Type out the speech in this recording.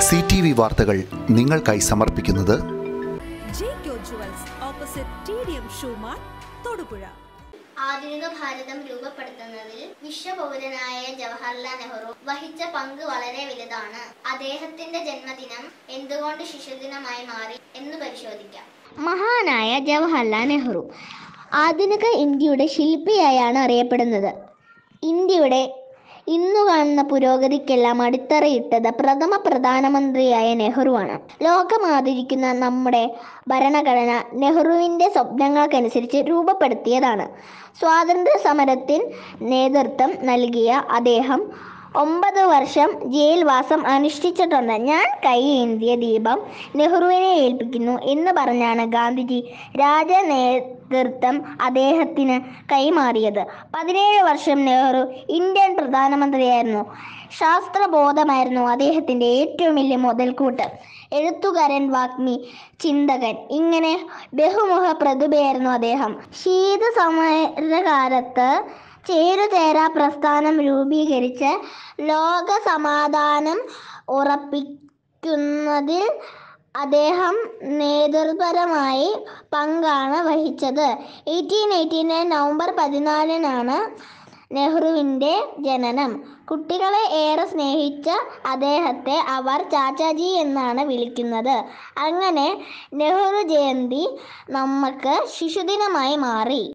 C T V വാർത്തകൾ നിങ്ങൾക്കായി സമർപ്പിക്കുന്നത് Jaico jewels opposite T D M ഷൂമാർ തൊടുപുഴ ആധുനിക ഭാരതം രൂപപ്പെടുത്തുന്നതിൽ വിശ്വപൗരനായ ജവഹർലാൽ നെഹ്റു വഹിച്ച പങ്ക് വളരെ വലുതാണ് അദ്ദേഹത്തിന്റെ ജന്മദിനം എന്തുകൊണ്ട് ശിശുദിനമായി മാറി എന്ന് പരിശോധിക്കാം മഹാനായ ജവഹർലാൽ നെഹ്റു ആധുനിക ഇന്ത്യയുടെ ശില്പിയായാണ് അറിയപ്പെടുന്നത് ഇന്ത്യയുടെ ഇന്നു കാണുന്ന പുരോഗതിക്കെല്ലാം അടിത്തറയിട്ടത് പ്രഥമ പ്രധാനമന്ത്രിയായ നെഹ്റുവാണ് ലോകം ആദരിക്കുന്ന നമ്മുടെ ഭരണഘടന നെഹ്റുവിൻ്റെ സ്വപ്നങ്ങൾക്കനുസരിച്ച് രൂപപ്പെടുത്തിയതാണ് സ്വാതന്ത്ര്യ സമരത്തിന് നേതൃത്വം നൽകിയ അദ്ദേഹം ഒമ്പത് വർഷം ജയിൽവാസം അനുഷ്ഠിച്ചിട്ടുണ്ട് ഞാൻ കൈയേന്തിയ ദീപം നെഹ്റുവിനെ ഏൽപ്പിക്കുന്നു എന്ന് പറഞ്ഞാണ് ഗാന്ധിജി രാജ നേതൃത്വം അദ്ദേഹത്തിന് കൈമാറിയത് പതിനേഴ് വർഷം നെഹ്റു ഇന്ത്യൻ പ്രധാനമന്ത്രിയായിരുന്നു ശാസ്ത്രബോധമായിരുന്നു അദ്ദേഹത്തിൻ്റെ ഏറ്റവും വലിയ മുതൽക്കൂട്ട് എഴുത്തുകാരൻ വാഗ്മി ചിന്തകൻ ഇങ്ങനെ ബഹുമുഖ പ്രതിഭയായിരുന്നു അദ്ദേഹം ശീത സമരകാലത്ത് ചേരുചേരാ പ്രസ്ഥാനം രൂപീകരിച്ച് ലോക സമാധാനം ഉറപ്പിക്കുന്നതിൽ അദ്ദേഹം നേതൃപരമായി പങ്കാണ് വഹിച്ചത് എയ്റ്റീൻ എയ്റ്റി നയൻ നവംബർ പതിനാലിനാണ് നെഹ്റുവിൻ്റെ ജനനം കുട്ടികളെ ഏറെ സ്നേഹിച്ച അദ്ദേഹത്തെ അവർ ചാച്ചാജി എന്നാണ് വിളിക്കുന്നത് അങ്ങനെ നെഹ്റു ജയന്തി നമുക്ക് ശിശുദിനമായി മാറി